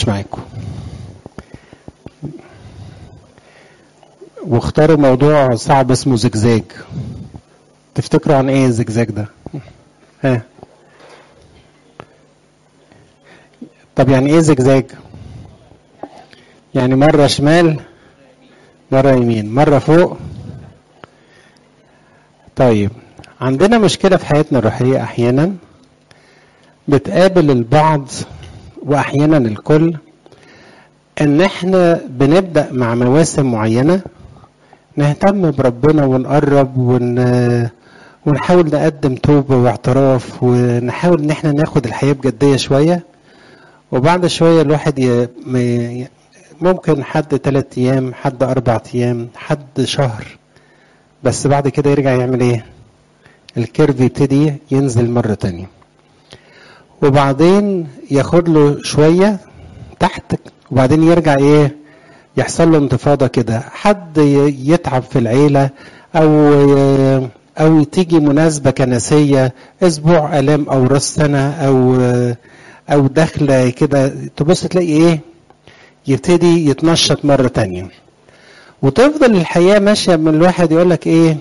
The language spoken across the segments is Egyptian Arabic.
مش معاكم واختاروا موضوع صعب اسمه زجزاج تفتكروا عن ايه الزجزاج ده ها طب يعني ايه زجزاج يعني مرة شمال مرة يمين مرة فوق طيب عندنا مشكلة في حياتنا الروحية أحيانا بتقابل البعض وأحيانا الكل إن إحنا بنبدأ مع مواسم معينة نهتم بربنا ونقرب ون... ونحاول نقدم توبة واعتراف ونحاول إن إحنا ناخد الحياة بجدية شوية وبعد شوية الواحد ي... م- ممكن حد ثلاث أيام حد أربع أيام حد شهر بس بعد كده يرجع يعمل إيه؟ الكيرف يبتدي ينزل مرة تانية وبعدين ياخد له شوية تحت وبعدين يرجع إيه؟ يحصل له انتفاضة كده حد ي- يتعب في العيلة أو ي- أو تيجي مناسبة كنسية أسبوع آلام أو راس سنة أو أو دخلة كده تبص تلاقي إيه؟ يبتدي يتنشط مرة تانية وتفضل الحياة ماشية من الواحد يقول لك ايه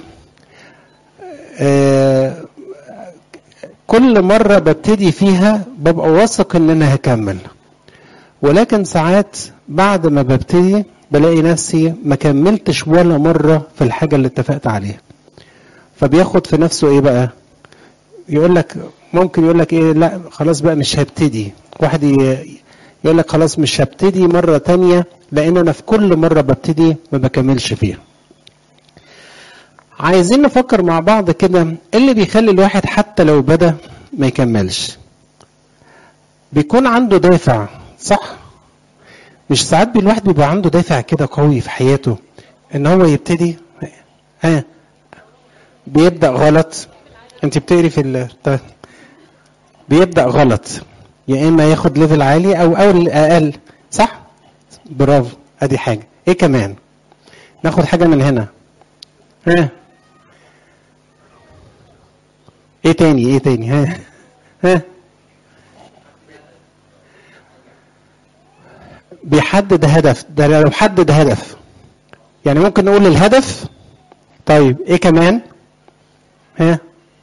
آه كل مرة ببتدي فيها ببقى واثق ان انا هكمل ولكن ساعات بعد ما ببتدي بلاقي نفسي ما كملتش ولا مرة في الحاجة اللي اتفقت عليها فبياخد في نفسه ايه بقى يقول لك ممكن يقول لك ايه لا خلاص بقى مش هبتدي واحد ي- يقول لك خلاص مش هبتدي مرة تانية لأن أنا في كل مرة ببتدي ما بكملش فيها. عايزين نفكر مع بعض كده إيه اللي بيخلي الواحد حتى لو بدأ ما يكملش. بيكون عنده دافع صح؟ مش ساعات بي- الواحد بيبقى عنده دافع كده قوي في حياته إن هو يبتدي ها بيبدأ غلط أنت بتقري في ال طيب. بيبدأ غلط يا اما ياخد ليفل عالي او او الاقل صح برافو ادي حاجه ايه كمان ناخد حاجه من هنا ها ايه تاني ايه تاني ها ها بيحدد هدف ده لو حدد هدف يعني ممكن نقول الهدف طيب ايه كمان ها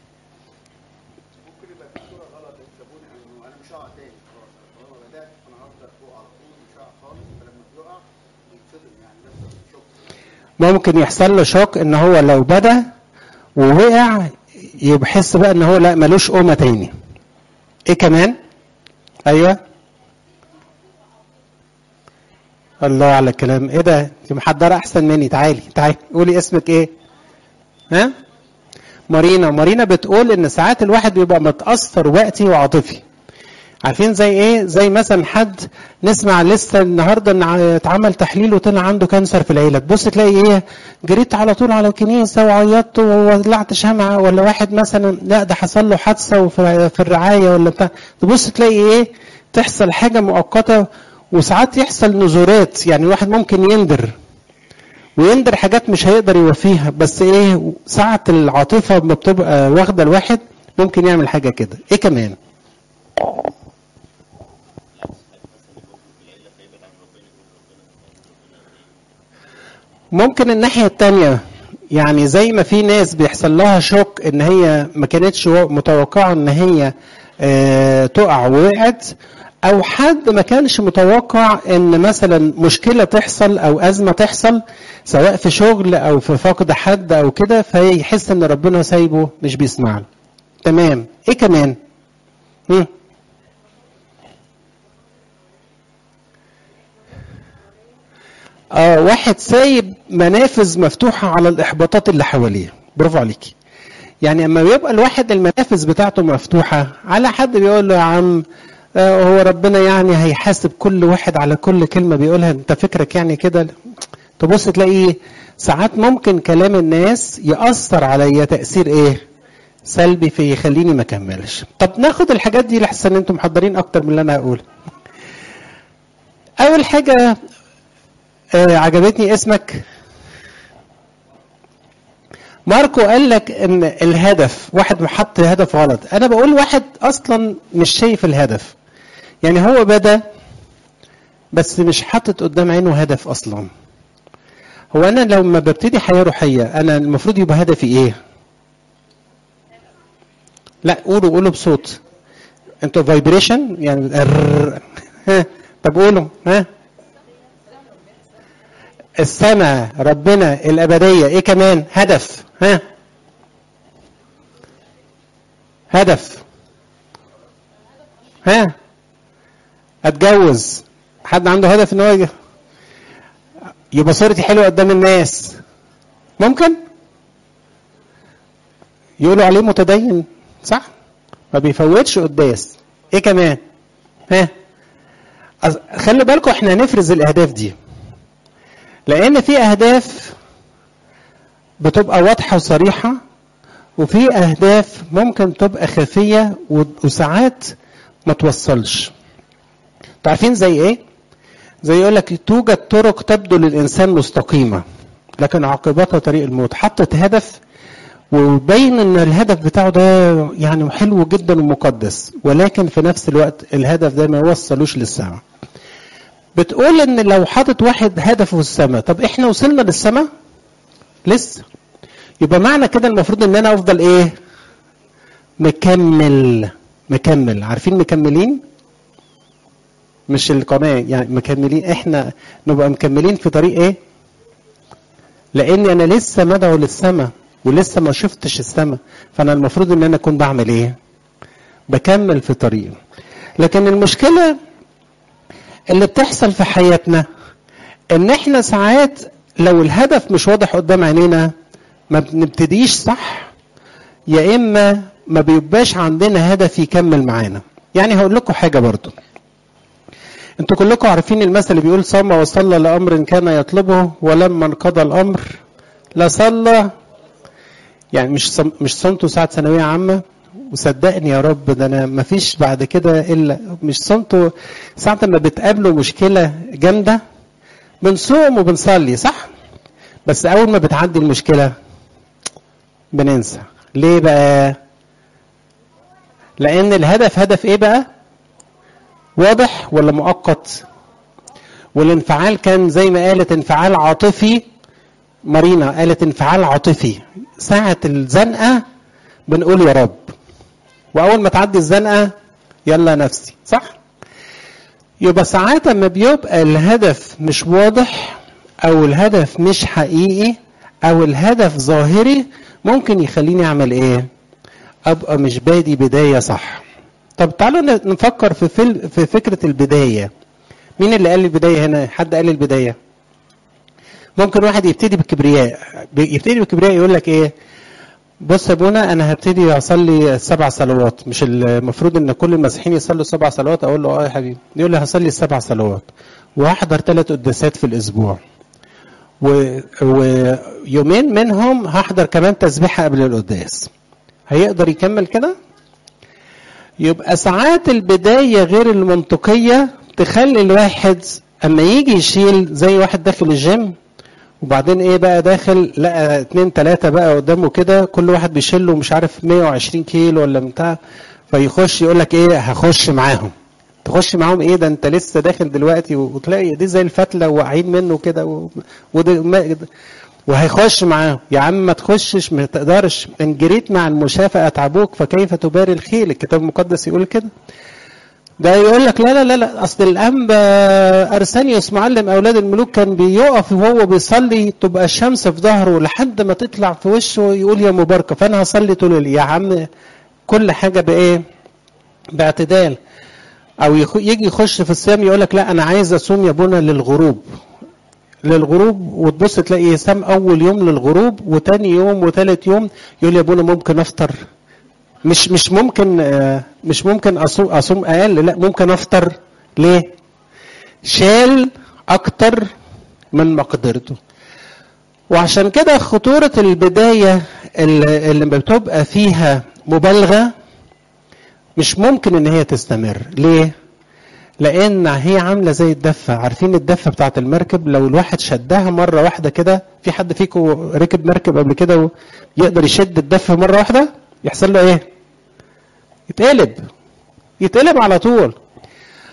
ممكن يبقى في صوره غلط يكسبوني انه انا مش هقع تاني خلاص طالما بدات انا هفضل فوق على طول مش هقع خالص فلما بيقع بيتصدم يعني بيحصل شوك ممكن يحصل له شوك ان هو لو بدا ووقع يحس بقى ان هو لا ملوش قومه تاني ايه كمان ايوه الله على الكلام ايه ده انت محضره احسن مني تعالي تعالي قولي اسمك ايه ها مارينا مارينا بتقول ان ساعات الواحد بيبقى متاثر وقتي وعاطفي عارفين زي ايه زي مثلا حد نسمع لسه النهارده ان ع- اتعمل تحليل وطلع عنده كانسر في العيله تبص تلاقي ايه جريت على طول على الكنيسه وعيطت وولعت شمعه ولا واحد مثلا لا ده حصل له حادثه وفي في الرعايه ولا بتاع تبص تلاقي ايه تحصل حاجه مؤقته وساعات يحصل نزورات يعني الواحد ممكن يندر ويندر حاجات مش هيقدر يوفيها بس ايه ساعة العاطفة ما بتبقى واخدة الواحد ممكن يعمل حاجة كده ايه كمان ممكن الناحية التانية يعني زي ما في ناس بيحصل لها شوك ان هي ما كانتش و- متوقعة ان هي آه، تقع ووقعت او حد ما كانش متوقع ان مثلا مشكلة تحصل او ازمة تحصل سواء في شغل او في فقد حد او كده فيحس ان ربنا سايبه مش بيسمع له تمام ايه كمان هم؟ اه واحد سايب منافذ مفتوحة على الإحباطات اللي حواليه برافو عليكي يعني اما يبقى الواحد المنافذ بتاعته مفتوحة على حد بيقول له يا عم آه، هو ربنا يعني هيحاسب كل واحد على كل كلمة بيقولها انت فكرك يعني كده تبص تلاقيه ساعات ممكن كلام الناس يأثر عليا تأثير ايه سلبي في يخليني ما اكملش طب ناخد الحاجات دي لحسن انتم محضرين اكتر من اللي انا هقوله اول حاجة آه، عجبتني اسمك ماركو قال لك ان الهدف واحد حط هدف غلط انا بقول واحد اصلا مش شايف الهدف يعني هو بدا بس مش حاطط قدام عينه هدف اصلا هو انا لما ببتدي حياه روحيه انا المفروض يبقى هدفي ايه لا قولوا قولوا بصوت انتوا فايبريشن يعني الر- ها طب قولوا ها السماء ربنا الابديه ايه كمان هدف ها هدف ها اتجوز حد عنده هدف ان هو يج- يبقى صورتي حلوه قدام الناس ممكن يقولوا عليه متدين صح ما بيفوتش قداس ايه كمان ها أص- خلي بالكم احنا هنفرز الاهداف دي لان في اهداف بتبقى واضحه وصريحه وفي اهداف ممكن تبقى خفيه و- وساعات ما توصلش تعرفين زي ايه زي يقول لك توجد طرق تبدو للانسان مستقيمه لكن عاقبتها طريق الموت حطت هدف وبين ان الهدف بتاعه ده يعني حلو جدا ومقدس ولكن في نفس الوقت الهدف ده ما يوصلوش للسماء بتقول ان لو حاطط واحد هدفه السماء طب احنا وصلنا للسماء لسه يبقى معنى كده المفروض ان انا افضل ايه مكمل مكمل عارفين مكملين مش القناه يعني مكملين احنا نبقى مكملين في طريق ايه لان انا لسه مدعو للسماء ولسه ما شفتش السماء فانا المفروض ان انا اكون بعمل ايه بكمل في طريقي لكن المشكله اللي بتحصل في حياتنا ان احنا ساعات لو الهدف مش واضح قدام عينينا ما بنبتديش صح يا اما ما بيبقاش عندنا هدف يكمل معانا يعني هقول لكم حاجه برضو انتوا كلكم عارفين المثل اللي بيقول صام وصلى لامر كان يطلبه ولما انقضى الامر لا صلى يعني مش صم مش صمتوا ساعه ثانويه عامه وصدقني يا رب ده انا ما فيش بعد كده الا مش صمتوا ساعه ما بتقابلوا مشكله جامده بنصوم وبنصلي صح بس اول ما بتعدي المشكله بننسى ليه بقى لان الهدف هدف ايه بقى واضح ولا مؤقت والانفعال كان زي ما قالت انفعال عاطفي مارينا قالت انفعال عاطفي ساعة الزنقة بنقول يا رب وأول ما تعدي الزنقة يلا نفسي صح؟ يبقى ساعات ما بيبقى الهدف مش واضح أو الهدف مش حقيقي أو الهدف ظاهري ممكن يخليني أعمل إيه؟ أبقى مش بادي بداية صح. طب تعالوا نفكر في فل... في فكرة البداية. مين اللي قال البداية هنا؟ حد قال البداية؟ ممكن واحد يبتدي بالكبرياء يبتدي بالكبرياء يقول لك ايه بص يا ابونا انا هبتدي اصلي سبع صلوات مش المفروض ان كل المسيحيين يصلوا سبع صلوات اقول له اه يا حبيبي يقول لي هصلي السبع صلوات وهحضر ثلاث قداسات في الاسبوع و... ويومين منهم هحضر كمان تسبيحه قبل القداس هيقدر يكمل كده يبقى ساعات البدايه غير المنطقيه تخلي الواحد اما يجي يشيل زي واحد داخل الجيم وبعدين ايه بقى داخل لقى اتنين تلاتة بقى قدامه كده كل واحد بيشيل له مش عارف 120 كيلو ولا بتاع فيخش يقول لك ايه هخش معاهم تخش معاهم ايه ده انت لسه داخل دلوقتي وتلاقي دي زي الفتله واقعين منه كده و... وده وهيخش معاهم يا عم ما تخشش ما تقدرش ان جريت مع المشافة اتعبوك فكيف تباري الخيل الكتاب المقدس يقول كده ده يقول لك لا لا لا لا اصل الانبا ارسانيوس معلم اولاد الملوك كان بيقف وهو بيصلي تبقى الشمس في ظهره لحد ما تطلع في وشه يقول يا مباركه فانا هصلي طول الليل يا عم كل حاجه بايه؟ باعتدال او يجي يخش في الصيام يقول لك لا انا عايز اصوم يا ابونا للغروب للغروب وتبص تلاقي صام اول يوم للغروب وتاني يوم وتالت يوم يقول يا ابونا ممكن افطر مش مش ممكن مش ممكن اصوم اصوم اقل لا ممكن افطر ليه؟ شال اكتر من مقدرته وعشان كده خطورة البداية اللي, اللي بتبقى فيها مبالغة مش ممكن ان هي تستمر ليه؟ لان هي عاملة زي الدفة عارفين الدفة بتاعت المركب لو الواحد شدها مرة واحدة كده في حد فيكم ركب مركب قبل كده ويقدر يشد الدفة مرة واحدة يحصل له ايه؟ يتقلب يتقلب على طول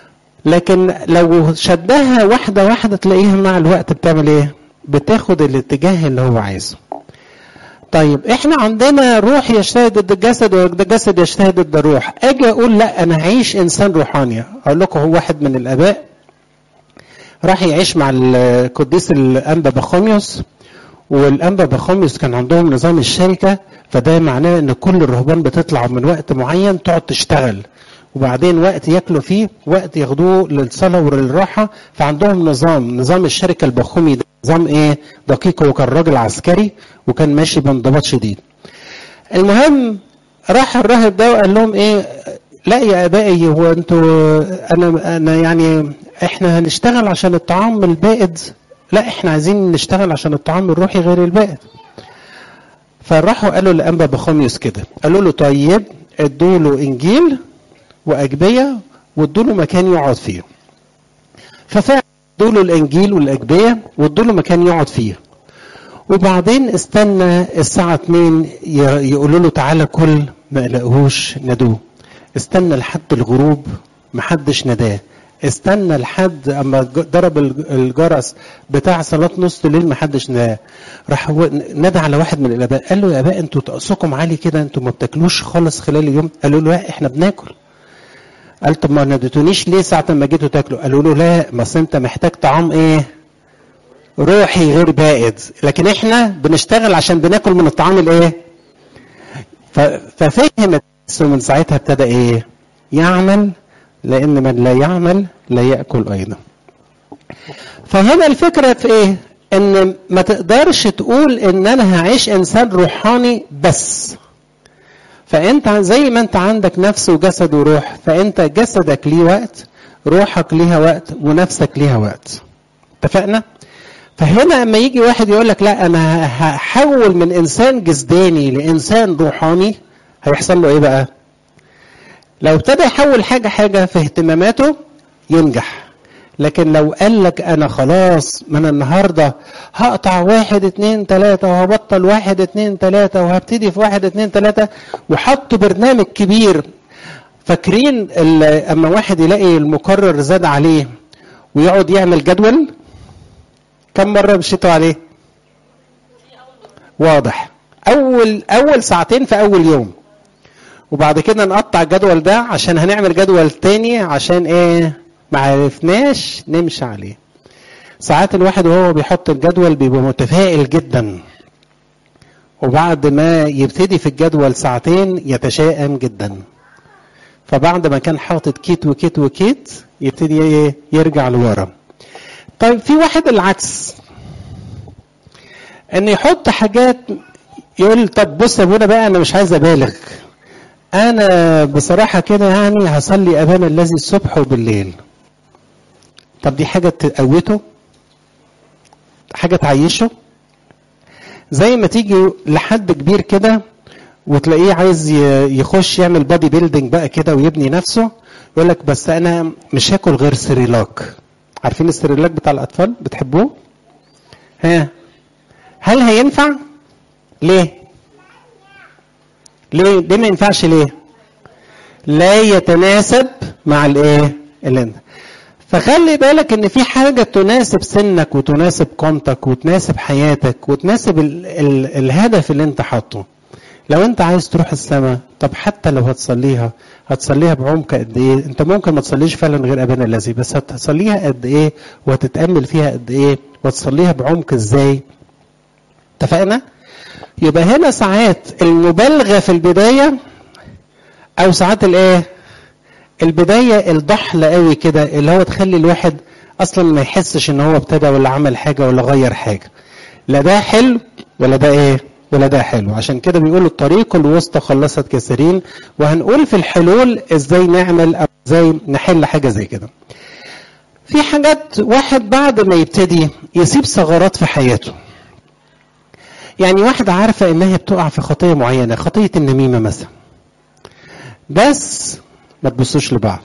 لكن لو شدها واحده واحده تلاقيها مع الوقت بتعمل ايه بتاخد الاتجاه اللي هو عايزه طيب احنا عندنا روح يجتهد ضد الجسد والجسد يجتهد ضد الروح اجي اقول لا انا هعيش انسان روحاني اقول لكم هو واحد من الاباء راح يعيش مع القديس الانبا بخوميوس والانبا بخوميوس كان عندهم نظام الشركه فده معناه ان كل الرهبان بتطلع من وقت معين تقعد تشتغل وبعدين وقت ياكلوا فيه وقت ياخدوه للصلاه وللراحه فعندهم نظام نظام الشركه البخومي ده نظام ايه دقيق هو كان راجل عسكري وكان ماشي بانضباط شديد المهم راح الراهب ده وقال لهم ايه لا يا ابائي هو انتوا انا انا يعني احنا هنشتغل عشان الطعام البائد لا احنا عايزين نشتغل عشان الطعام الروحي غير البائد فراحوا قالوا لانبا بخوميوس كده قالوا له طيب ادوا له انجيل واجبيه وادوا له مكان يقعد فيه ففعلا ادوا له الانجيل والاجبيه وادوا له مكان يقعد فيه وبعدين استنى الساعة 2 يقولوا له تعالى كل ما لقوهوش ندوه استنى لحد الغروب محدش نداه استنى لحد اما ضرب الجرس بتاع صلاة نص الليل محدش نداه راح نادى على واحد من الاباء قال له يا اباء انتوا طقسكم عالي كده انتوا ما بتاكلوش خالص خلال اليوم قالوا له لا احنا بناكل قال طب ما ناديتونيش ليه ساعة ما جيتوا تاكلوا قالوا له لا ما انت محتاج طعام ايه روحي غير بائد لكن احنا بنشتغل عشان بناكل من الطعام الايه ففهم من ساعتها ابتدى ايه يعمل لان من لا يعمل لا ياكل ايضا فهنا الفكره في ايه ان ما تقدرش تقول ان انا هعيش انسان روحاني بس فانت زي ما انت عندك نفس وجسد وروح فانت جسدك ليه وقت روحك ليها وقت ونفسك ليها وقت اتفقنا فهنا اما يجي واحد يقول لك لا انا هحول من انسان جسداني لانسان روحاني هيحصل له ايه بقى لو ابتدى يحول حاجه حاجه في اهتماماته ينجح لكن لو قال لك انا خلاص من النهارده هقطع واحد اتنين تلاته وهبطل واحد اتنين تلاته وهبتدي في واحد اتنين تلاته وحط برنامج كبير فاكرين اما واحد يلاقي المقرر زاد عليه ويقعد يعمل جدول كم مره مشيتوا عليه واضح اول اول ساعتين في اول يوم وبعد كده نقطع الجدول ده عشان هنعمل جدول تاني عشان ايه ما عرفناش نمشي عليه ساعات الواحد وهو بيحط الجدول بيبقى متفائل جدا وبعد ما يبتدي في الجدول ساعتين يتشائم جدا فبعد ما كان حاطط كيت وكيت وكيت يبتدي ايه يرجع لورا طيب في واحد العكس ان يحط حاجات يقول طب بص يا ابونا بقى انا مش عايز ابالغ انا بصراحه كده يعني هصلي ابانا الذي الصبح وبالليل طب دي حاجه تقوته حاجه تعيشه زي ما تيجي لحد كبير كده وتلاقيه عايز يخش يعمل بادي بيلدينج بقى كده ويبني نفسه يقول لك بس انا مش هاكل غير سريلاك عارفين السريلاك بتاع الاطفال بتحبوه ها هل هينفع ليه ليه ليه ما ينفعش ليه لا يتناسب مع الايه اللي انت فخلي بالك ان في حاجه تناسب سنك وتناسب قامتك وتناسب حياتك وتناسب ال ال الهدف اللي انت حاطه لو انت عايز تروح السماء طب حتى لو هتصليها هتصليها بعمق قد ايه انت ممكن ما تصليش فعلا غير ابانا الذي بس هتصليها قد ايه وهتتامل فيها قد ايه وتصليها بعمق ازاي اتفقنا يبقى هنا ساعات المبالغه في البدايه او ساعات الايه البدايه الضحله قوي كده اللي هو تخلي الواحد اصلا ما يحسش ان هو ابتدى ولا عمل حاجه ولا غير حاجه لا ده حلو ولا ده ايه ولا ده حلو عشان كده بيقولوا الطريق الوسطى خلصت كثيرين وهنقول في الحلول ازاي نعمل او ازاي نحل حاجه زي كده في حاجات واحد بعد ما يبتدي يسيب ثغرات في حياته يعني واحدة عارفة انها بتقع في خطية معينة خطية النميمة مثلا بس ما تبصوش لبعض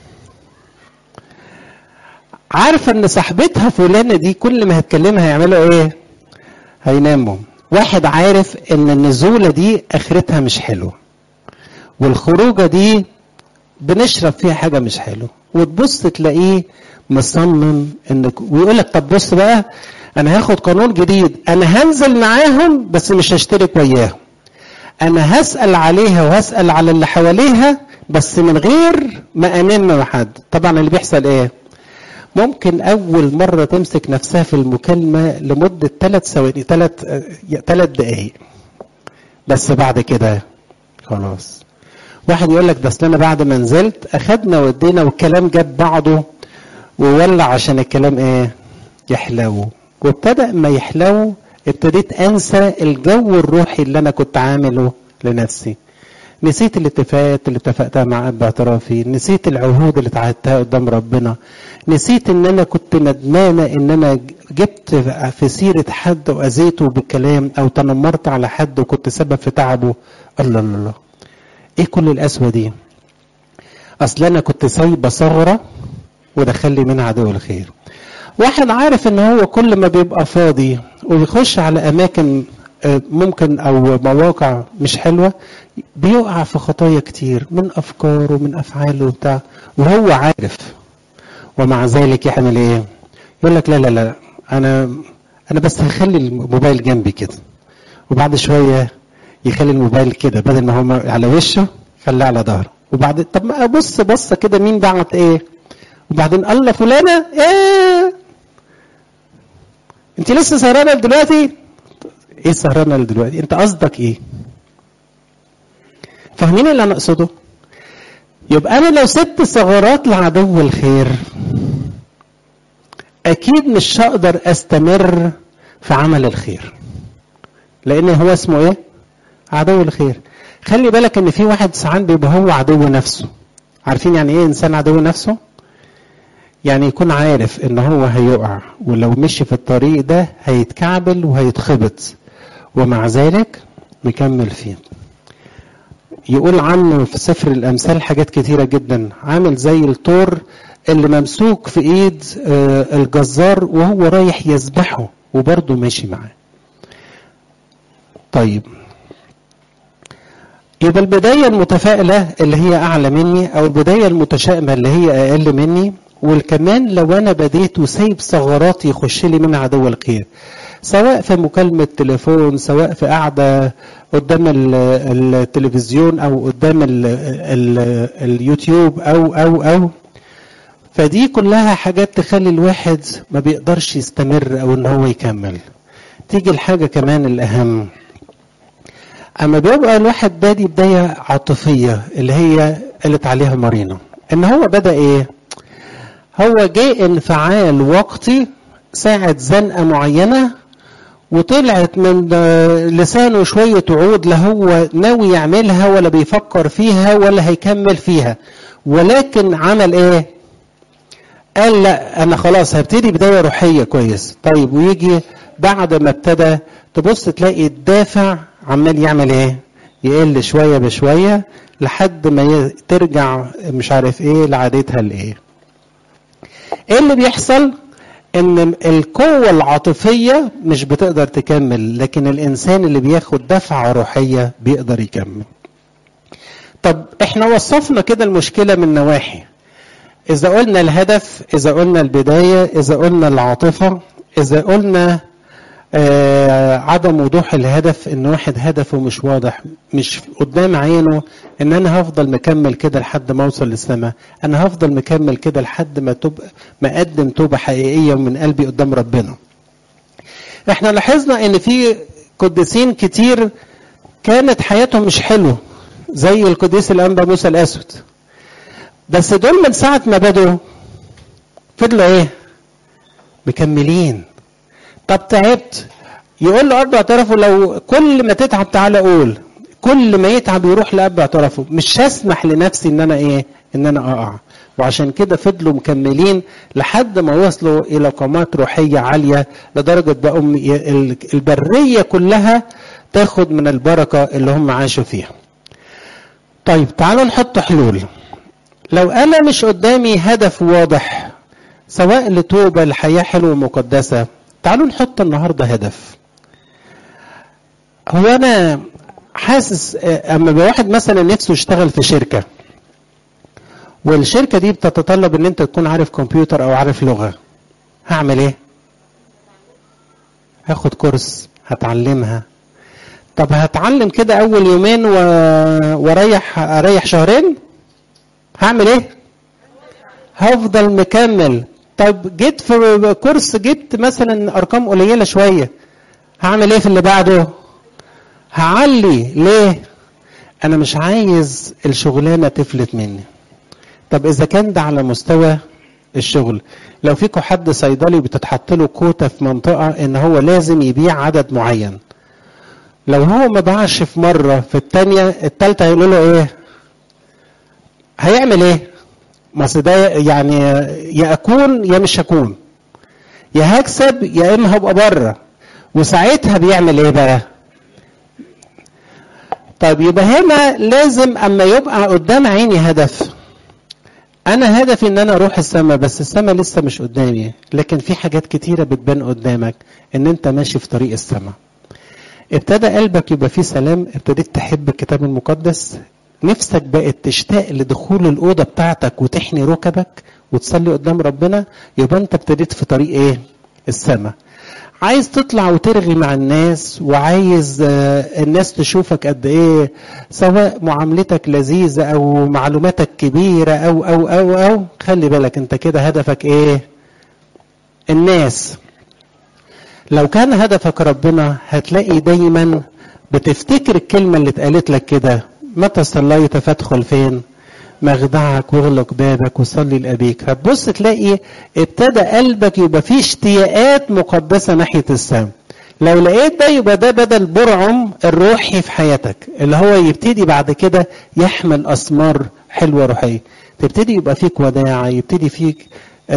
عارفة ان صاحبتها فلانة دي كل ما هتكلمها هيعملوا ايه هيناموا واحد عارف ان النزولة دي اخرتها مش حلوة والخروجة دي بنشرب فيها حاجه مش حلوه وتبص تلاقيه مصمم انك ويقول لك طب بص بقى انا هاخد قانون جديد انا هنزل معاهم بس مش هشترك وياهم انا هسال عليها وهسال على اللي حواليها بس من غير ما انم مع حد طبعا اللي بيحصل ايه ممكن اول مره تمسك نفسها في المكالمه لمده ثلاث ثواني ثلاث ثلاث دقائق بس بعد كده خلاص واحد يقول لك ده اصل انا بعد ما نزلت اخدنا ودينا والكلام جاب بعضه وولع عشان الكلام ايه يحلو وابتدأ ما يحلو ابتديت انسى الجو الروحي اللي انا كنت عامله لنفسي نسيت الاتفاقات اللي اتفقتها مع اب اعترافي نسيت العهود اللي اتعهدتها قدام ربنا نسيت ان انا كنت ندمانه ان انا جبت في سيره حد واذيته بالكلام او تنمرت على حد وكنت سبب في تعبه الله الله الله ايه كل القسوه دي اصل انا كنت سايبه ثغره ودخل لي منها عدو الخير واحد عارف ان هو كل ما بيبقى فاضي ويخش على اماكن ممكن او مواقع مش حلوه بيقع في خطايا كتير من افكاره ومن افعاله وبتاع وهو عارف ومع ذلك يعمل ايه؟ يقول لك لا لا لا انا انا بس هخلي الموبايل جنبي كده وبعد شويه يخلي الموبايل كده بدل ما هو على وشه خليه على ظهره وبعد طب ما ابص بصه كده مين بعت ايه؟ وبعدين الله فلانه ايه انت لسه سهرانه دلوقتي ايه سهرانه دلوقتي انت قصدك ايه فاهمين اللي انا اقصده يبقى انا لو سبت ثغرات لعدو الخير اكيد مش هقدر استمر في عمل الخير لان هو اسمه ايه عدو الخير خلي بالك ان في واحد ساعات بيبقى هو عدو نفسه عارفين يعني ايه انسان عدو نفسه يعني يكون عارف ان هو هيقع ولو مشي في الطريق ده هيتكعبل وهيتخبط ومع ذلك مكمل فيه يقول عنه في سفر الامثال حاجات كتيرة جدا عامل زي الطور اللي ممسوك في ايد الجزار وهو رايح يذبحه وبرضه ماشي معاه طيب يبقى البداية المتفائلة اللي هي أعلى مني أو البداية المتشائمة اللي هي أقل مني والكمان لو أنا بديت وسايب ثغرات يخش لي من عدو الخير سواء في مكالمة تليفون سواء في قعدة قدام التلفزيون أو قدام ال ال اليوتيوب أو أو أو فدي كلها حاجات تخلي الواحد ما بيقدرش يستمر أو إن هو يكمل تيجي الحاجة كمان الأهم اما بيبقى الواحد بادي بدايه عاطفيه اللي هي قالت عليها مارينا ان هو بدا ايه هو جاء انفعال وقتي ساعة زنقة معينة وطلعت من لسانه شوية وعود لا هو ناوي يعملها ولا بيفكر فيها ولا هيكمل فيها ولكن عمل ايه قال لا انا خلاص هبتدي بداية روحية كويس طيب ويجي بعد ما ابتدى تبص تلاقي الدافع عمال يعمل ايه يقل شوية بشوية لحد ما ترجع مش عارف ايه لعادتها الايه ايه اللي بيحصل ان القوة العاطفية مش بتقدر تكمل لكن الانسان اللي بياخد دفعة روحية بيقدر يكمل طب احنا وصفنا كده المشكلة من نواحي اذا قلنا الهدف اذا قلنا البداية اذا قلنا العاطفة اذا قلنا آه عدم وضوح الهدف ان واحد هدفه مش واضح مش قدام عينه ان انا هفضل مكمل كده لحد ما اوصل للسماء انا هفضل مكمل كده لحد ما تبقى ما اقدم توبه حقيقيه من قلبي قدام ربنا احنا لاحظنا ان في قديسين كتير كانت حياتهم مش حلوه زي القديس الانبا موسى الاسود بس دول من ساعه ما بدوا فضلوا ايه مكملين طب تعبت يقول له اب اعترفه لو كل ما تتعب تعالى قول كل ما يتعب يروح لاب اعترفه مش هسمح لنفسي ان انا ايه ان انا اقع وعشان كده فضلوا مكملين لحد ما وصلوا الى قامات روحيه عاليه لدرجه بقوا البريه كلها تاخد من البركه اللي هم عاشوا فيها. طيب تعالوا نحط حلول. لو انا مش قدامي هدف واضح سواء لتوبه لحياه حلوه ومقدسه تعالوا نحط النهارده هدف هو انا حاسس اما واحد مثلا نفسه يشتغل في شركه والشركه دي بتتطلب ان انت تكون عارف كمبيوتر او عارف لغه هعمل ايه هاخد كورس هتعلمها طب هتعلم كده اول يومين و... واريح اريح شهرين هعمل ايه هفضل مكمل طب جيت في كورس جبت مثلا ارقام قليله شويه هعمل ايه في اللي بعده هعلي ليه انا مش عايز الشغلانه تفلت مني طب اذا كان ده على مستوى الشغل لو فيكم حد صيدلي بتتحط له كوتا في منطقه ان هو لازم يبيع عدد معين لو هو ما باعش في مره في الثانيه الثالثه هيقولوا له ايه هيعمل ايه ما أصل ده يعني يا اكون يا مش هكون يا هكسب يا اما هبقى بره وساعتها بيعمل ايه بقى طيب يبقى هنا لازم اما يبقى قدام عيني هدف انا هدفي ان انا اروح السماء بس السماء لسه مش قدامي لكن في حاجات كتيره بتبان قدامك ان انت ماشي في طريق السماء ابتدى قلبك يبقى فيه سلام ابتديت تحب الكتاب المقدس نفسك بقت تشتاق لدخول الأوضة بتاعتك وتحني ركبك وتصلي قدام ربنا يبقى أنت ابتديت في طريق إيه؟ السماء. عايز تطلع وترغي مع الناس وعايز الناس تشوفك قد إيه سواء معاملتك لذيذة أو معلوماتك كبيرة أو أو أو أو خلي بالك أنت كده هدفك إيه؟ الناس. لو كان هدفك ربنا هتلاقي دايما بتفتكر الكلمة اللي اتقالت لك كده متى صليت فادخل فين مخدعك واغلق بابك وصلي لأبيك هتبص تلاقي ابتدى قلبك يبقى فيه اشتياقات مقدسة ناحية السماء لو لقيت ده يبقى ده بدل برعم الروحي في حياتك اللي هو يبتدي بعد كده يحمل أثمار حلوة روحية تبتدي يبقى فيك وداعة يبتدي فيك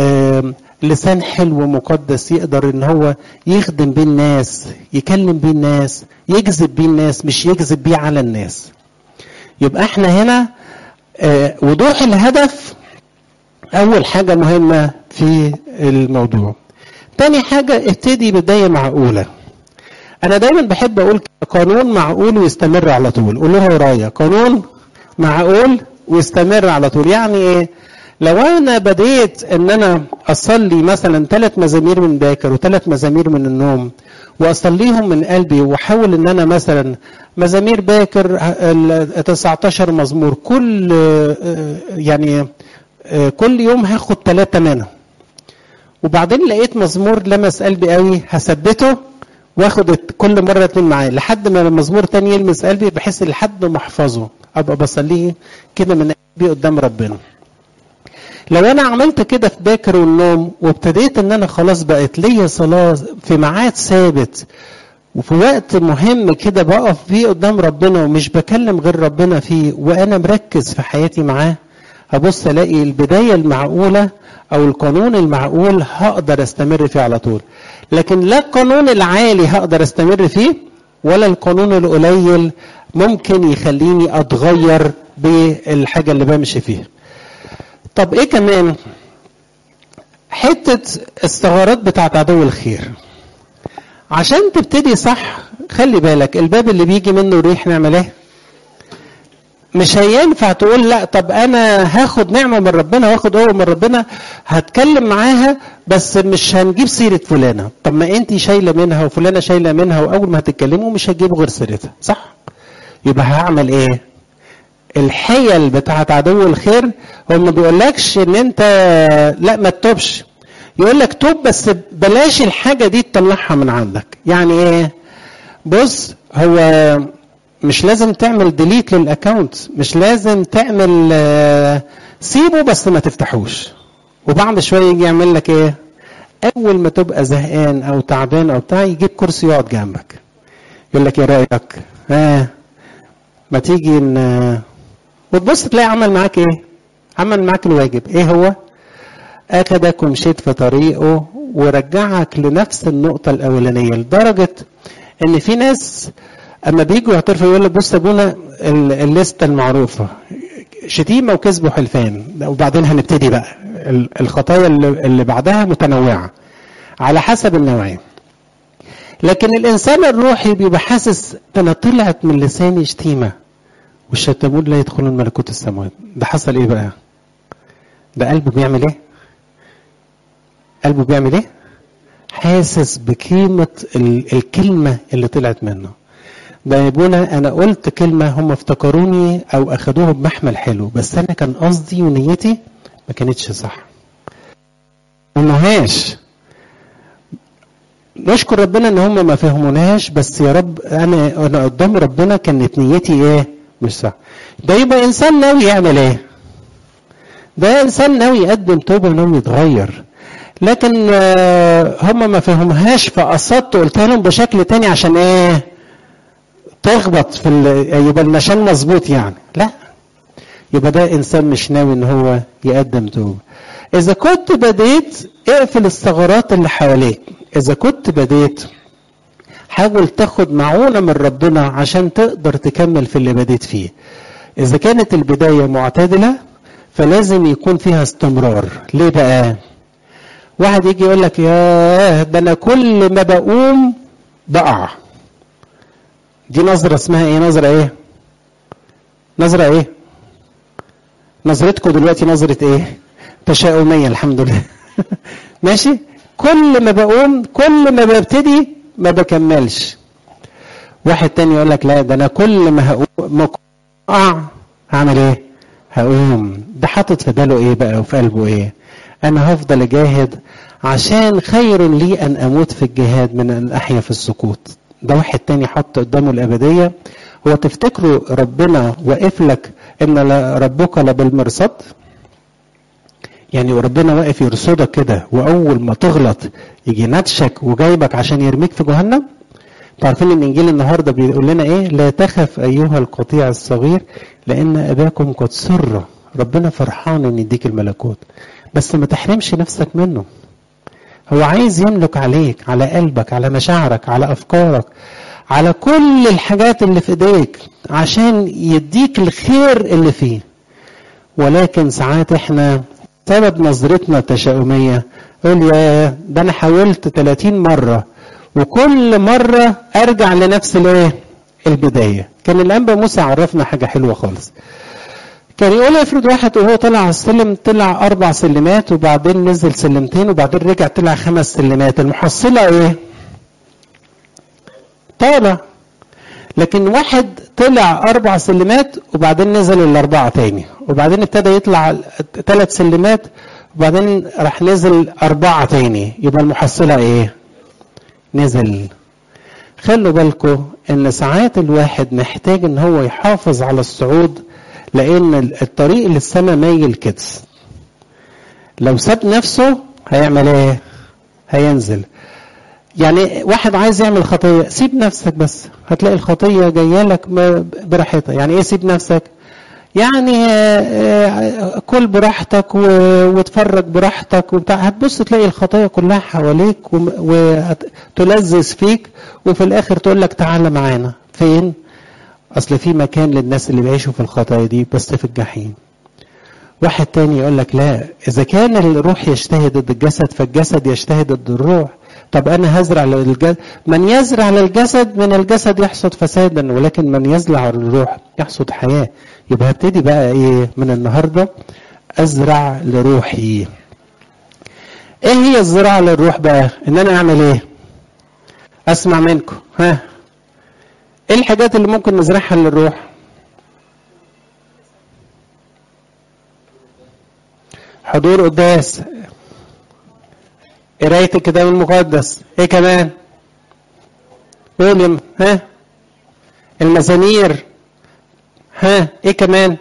لسان حلو مقدس يقدر ان هو يخدم بيه الناس يكلم بيه الناس يجذب بيه الناس مش يجذب بيه على الناس يبقى احنا هنا اه وضوح الهدف اول حاجه مهمه في الموضوع تاني حاجه ابتدي بدايه معقوله انا دايما بحب اقول قانون معقول ويستمر على طول قولوها ورايا قانون معقول ويستمر على طول يعني ايه لو انا بديت ان انا اصلي مثلا ثلاث مزامير من باكر وثلاث مزامير من النوم واصليهم من قلبي واحاول ان انا مثلا مزامير باكر ال 19 مزمور كل يعني كل يوم هاخد ثلاثه منهم وبعدين لقيت مزمور لمس قلبي قوي هثبته واخد كل مره اتنين معاه لحد ما المزمور تاني يلمس قلبي بحس لحد ما احفظه ابقى بصليه كده من قلبي قدام ربنا لو انا عملت كده في باكر والنوم وابتديت ان انا خلاص بقت ليا صلاه في ميعاد ثابت وفي وقت مهم كده بقف فيه قدام ربنا ومش بكلم غير ربنا فيه وانا مركز في حياتي معاه هبص الاقي البدايه المعقوله او القانون المعقول هقدر استمر فيه على طول لكن لا القانون العالي هقدر استمر فيه ولا القانون القليل ممكن يخليني اتغير بالحاجه اللي بمشي فيها طب ايه كمان حتة الثغرات بتاعت عدو الخير عشان تبتدي صح خلي بالك الباب اللي بيجي منه الريح نعمل ايه مش هينفع تقول لا طب انا هاخد نعمه من ربنا واخد قوه من ربنا هتكلم معاها بس مش هنجيب سيره فلانه طب ما انت شايله منها وفلانه شايله منها واول ما هتتكلموا مش هتجيبوا غير سيرتها صح يبقى هعمل ايه الحيل بتاعت عدو الخير هو ما بيقولكش ان انت لا ما تتوبش يقول لك توب بس بلاش الحاجه دي تطلعها من عندك يعني ايه بص هو مش لازم تعمل ديليت للاكونت مش لازم تعمل سيبه بس ما تفتحوش وبعد شويه يجي يعمل لك ايه اول ما تبقى زهقان او تعبان او بتاع يجيب كرسي يقعد جنبك يقول لك ايه رايك ها آه ما تيجي ان وتبص تلاقي عمل معاك ايه عمل معاك الواجب ايه هو اخدك ومشيت في طريقه ورجعك لنفس النقطة الأولانية لدرجة إن في ناس أما بيجوا يعترفوا يقول لك بص يا ابونا الليستة المعروفة شتيمة وكذب وحلفان وبعدين هنبتدي بقى الخطايا اللي بعدها متنوعة على حسب النوعية لكن الإنسان الروحي بيبقى حاسس أنا طلعت من لساني شتيمة والشتمون لا يدخلون ملكوت السماوات ده حصل إيه بقى؟ ده قلبه بيعمل ايه قلبه بيعمل ايه حاسس بقيمة ال- الكلمة اللي طلعت منه ده يا ابونا انا قلت كلمة هم افتكروني او اخدوها بمحمل حلو بس انا كان قصدي ونيتي ما كانتش صح فهموهاش نشكر ربنا ان هم ما فهموناش بس يا رب انا انا قدام ربنا كانت نيتي ايه مش صح ده يبقى انسان ناوي يعمل ايه ده انسان ناوي يقدم توبه وناوي يتغير لكن آه، هم ما فهموهاش فقصدت قلتها لهم بشكل تاني عشان ايه تخبط في ال- يبقى النشان مظبوط يعني لا يبقى ده انسان مش ناوي ان هو يقدم توبه اذا كنت بديت اقفل الثغرات اللي حواليك اذا كنت بديت حاول تاخد معونة من ربنا عشان تقدر تكمل في اللي بديت فيه اذا كانت البداية معتدلة فلازم يكون فيها استمرار ليه بقى واحد يجي يقول لك يا ده انا كل ما بقوم بقع دي نظرة اسمها ايه نظرة ايه نظرة ايه نظرتكم دلوقتي نظرة ايه تشاؤمية الحمد لله ماشي كل ما بقوم كل ما ببتدي ما بكملش واحد تاني يقول لك لا ده انا كل ما هقوم ما اقع هعمل ايه هقوم ده حاطط في باله ايه بقى وفي قلبه ايه انا هفضل اجاهد عشان خير لي ان اموت في الجهاد من ان احيا في السقوط ده واحد تاني حط قدامه الابديه هو تفتكروا ربنا واقف لك ان لا- ربك لبالمرصاد يعني ربنا واقف يرصدك كده واول ما تغلط يجي ناتشك وجايبك عشان يرميك في جهنم انتوا عارفين ان انجيل النهارده بيقول لنا ايه لا تخف ايها القطيع الصغير لان اباكم قد سر ربنا فرحان ان يديك الملكوت بس ما تحرمش نفسك منه هو عايز يملك عليك على قلبك على مشاعرك على افكارك على كل الحاجات اللي في ايديك عشان يديك الخير اللي فيه ولكن ساعات احنا سبب نظرتنا التشاؤمية يقول يا ده انا حاولت 30 مرة وكل مرة ارجع لنفس الايه البداية كان الانبا موسى عرفنا حاجة حلوة خالص كان يقول افرض واحد وهو طلع على السلم طلع اربع سلمات وبعدين نزل سلمتين وبعدين رجع طلع خمس سلمات المحصلة ايه طالع لكن واحد طلع اربع سلمات وبعدين نزل الاربعه تاني وبعدين ابتدى يطلع ثلاث سلمات وبعدين راح نزل اربعه تاني يبقى المحصله ايه نزل خلوا بالكم ان ساعات الواحد محتاج ان هو يحافظ على الصعود لان الطريق للسماء مايل كده لو ساب نفسه هيعمل ايه هينزل يعني واحد عايز يعمل خطيه سيب نفسك بس هتلاقي الخطيه جايه لك ب- براحتها يعني ايه سيب نفسك يعني آه، آه، كل براحتك و- واتفرج براحتك وبتاع هتبص تلاقي الخطايا كلها حواليك وم- وتلذذ فيك وفي الاخر تقول لك تعالى معانا فين اصل في مكان للناس اللي بيعيشوا في الخطايا دي بس في الجحيم واحد تاني يقول لك لا اذا كان الروح يجتهد ضد الجسد فالجسد يجتهد ضد الروح طب انا هزرع للجسد من يزرع للجسد من الجسد يحصد فسادا ولكن من يزرع للروح يحصد حياه يبقى هبتدي بقى ايه من النهارده ازرع لروحي ايه هي الزراعه للروح بقى ان انا اعمل ايه اسمع منكم ها ايه الحاجات اللي ممكن نزرعها للروح حضور قداس قراية الكتاب المقدس ايه كمان قول ها المزامير ها ايه كمان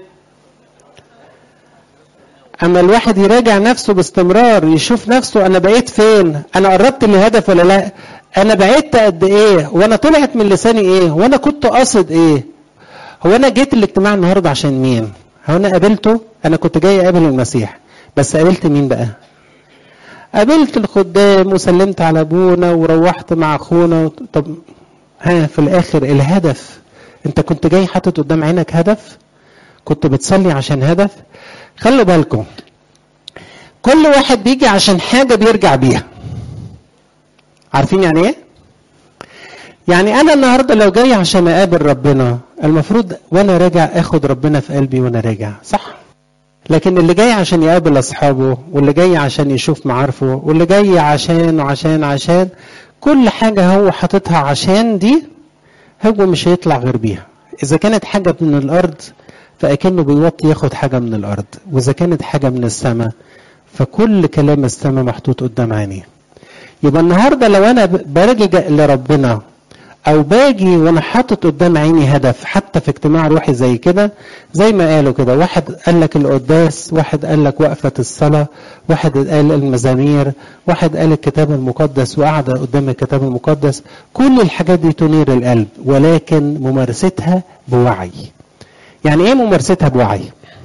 اما الواحد يراجع نفسه باستمرار يشوف نفسه انا بقيت فين انا قربت للهدف ولا لا انا بعدت قد ايه وانا طلعت من لساني ايه وانا كنت قاصد ايه هو انا جيت الاجتماع النهارده عشان مين هو انا قابلته انا كنت جاي اقابل المسيح بس قابلت مين بقى قابلت الخدام وسلمت على ابونا وروحت مع اخونا طب ها في الاخر الهدف انت كنت جاي حاطط قدام عينك هدف كنت بتصلي عشان هدف خلوا بالكم كل واحد بيجي عشان حاجه بيرجع بيها عارفين يعني ايه يعني انا النهارده لو جاي عشان اقابل ربنا المفروض وانا راجع اخد ربنا في قلبي وانا راجع صح لكن اللي جاي عشان يقابل اصحابه واللي جاي عشان يشوف معارفه واللي جاي عشان وعشان عشان كل حاجه هو حاططها عشان دي هو مش هيطلع غير بيها اذا كانت حاجه من الارض فاكنه بيوطي ياخد حاجه من الارض واذا كانت حاجه من السماء فكل كلام السماء محطوط قدام عينيه يبقى النهارده لو انا برجع لربنا او باجي وانا حاطط قدام عيني هدف حتى في اجتماع روحي زي كده زي ما قالوا كده واحد قال لك القداس واحد قال لك وقفه الصلاه واحد قال المزامير واحد قال الكتاب المقدس وقعد قدام الكتاب المقدس كل الحاجات دي تنير القلب ولكن ممارستها بوعي يعني ايه ممارستها بوعي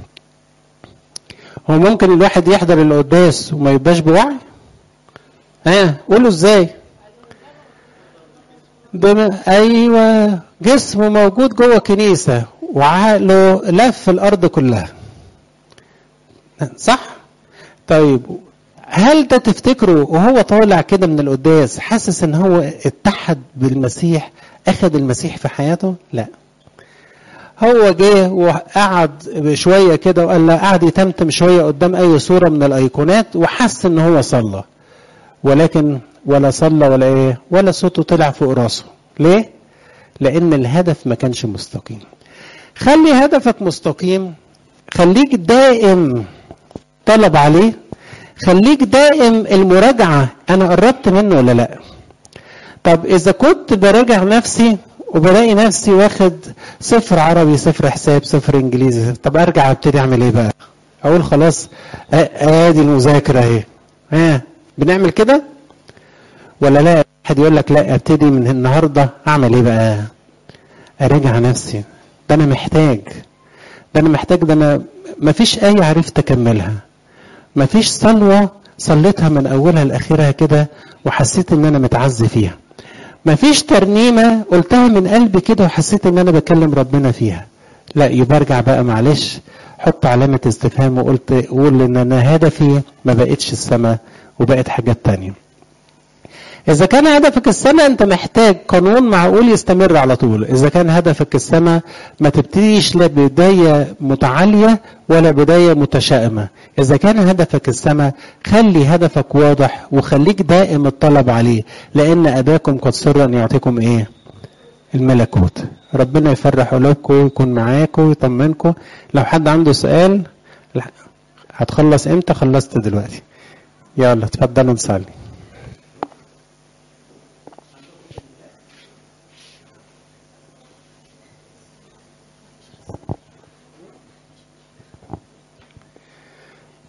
هو ممكن الواحد يحضر القداس وما يبقاش بوعي ها آه. قولوا ازاي بما ايوه جسمه موجود جوه كنيسه وعقله لف الارض كلها صح طيب هل ده تفتكروا وهو طالع كده من القداس حاسس ان هو اتحد بالمسيح اخذ المسيح في حياته لا هو جه وقعد شويه كده وقال لا قعد يتمتم شويه قدام اي صوره من الايقونات وحس ان هو صلى ولكن ولا صلى ولا ايه ولا صوته طلع فوق راسه ليه لان الهدف ما كانش مستقيم خلي هدفك مستقيم خليك دائم طلب عليه خليك دائم المراجعة أنا قربت منه ولا لأ طب إذا كنت براجع نفسي وبلاقي نفسي واخد صفر عربي صفر حساب صفر إنجليزي طب أرجع أبتدي أعمل إيه بقى أقول خلاص آدي المذاكرة أهي ها بنعمل كده ولا لا حد يقول لك لا ابتدي من النهارده اعمل ايه بقى اراجع نفسي ده انا محتاج ده انا محتاج ده انا مفيش ايه عرفت اكملها مفيش صلوه صليتها من اولها لاخرها كده وحسيت ان انا متعزي فيها مفيش ترنيمه قلتها من قلبي كده وحسيت ان انا بكلم ربنا فيها لا يبقى ارجع بقى معلش حط علامه استفهام وقلت قول ان انا هدفي ما بقتش السماء وبقت حاجات تانية إذا كان هدفك السماء أنت محتاج قانون معقول يستمر على طول، إذا كان هدفك السماء ما تبتديش لا بداية متعالية ولا بداية متشائمة، إذا كان هدفك السماء خلي هدفك واضح وخليك دائم الطلب عليه، لأن أباكم قد سر أن يعطيكم إيه؟ الملكوت. ربنا يفرح قلوبكم ويكون معاكم ويطمنكم، لو حد عنده سؤال هتخلص إمتى؟ خلصت دلوقتي. يلا اتفضلوا نصلي.